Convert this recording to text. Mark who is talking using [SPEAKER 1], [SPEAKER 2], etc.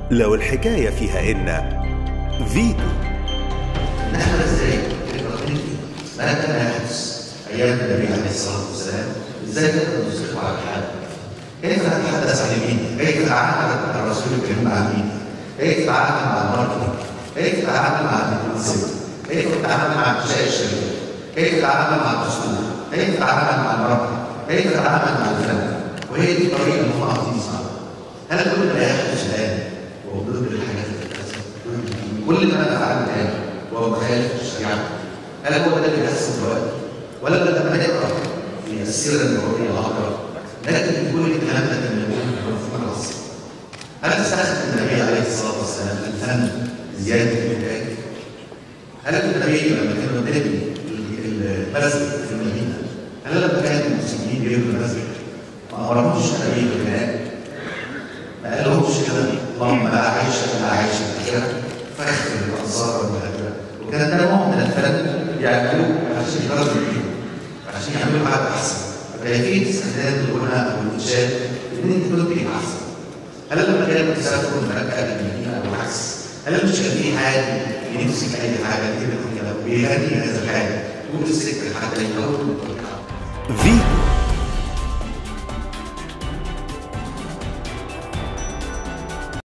[SPEAKER 1] لو الحكاية فيها إن فيتو
[SPEAKER 2] نحن ازاي التقليد ما كان يحدث ايام النبي عليه الصلاه والسلام ازاي نقدر نصدقه على الحال كيف نتحدث عن الدين كيف نتعامل مع الرسول الكريم مع الدين كيف نتعامل مع الماركتنج كيف نتعامل مع الانفلونسر كيف نتعامل مع انشاء الشركه كيف نتعامل مع الدستور كيف نتعامل مع المرأة كيف نتعامل مع الفن وهي دي الطريقه اللي هم عاوزين يصنعوها هل كل ما يحدث الان هو ضد الحاجات اللي بتحصل كل ما نفعله الان وهو مخالف للشريعه هل هو ده اللي بيحصل دلوقتي ولا لما نقرا في السيره النبويه العطره نجد كل الكلام ده كان موجود في العصر هل استخدم النبي عليه الصلاه والسلام الفن لزياده الانتاج؟ هل النبي لما كانوا بنبني المسجد في المدينه هل لما كان المسلمين بيبنوا المسجد ما امرهمش النبي بالبناء؟ ما قالهمش كده اللهم لا عيش الا عيش الاخره فاخر الانصار والمهاجره وكان ده نوع من الفن يعملوه عشان يجربوا الدين عشان يعملوا حاجه احسن كيفيه استخدام الغنى او الانشاد ان انت تنتج احسن هل لما كانوا بيسافروا من مكه للمدينه او العكس هل مش كان في حاجه يمسك اي حاجه كده كده ويغني هذا الحاجه ويقول السكه حتى يكون
[SPEAKER 1] فيتو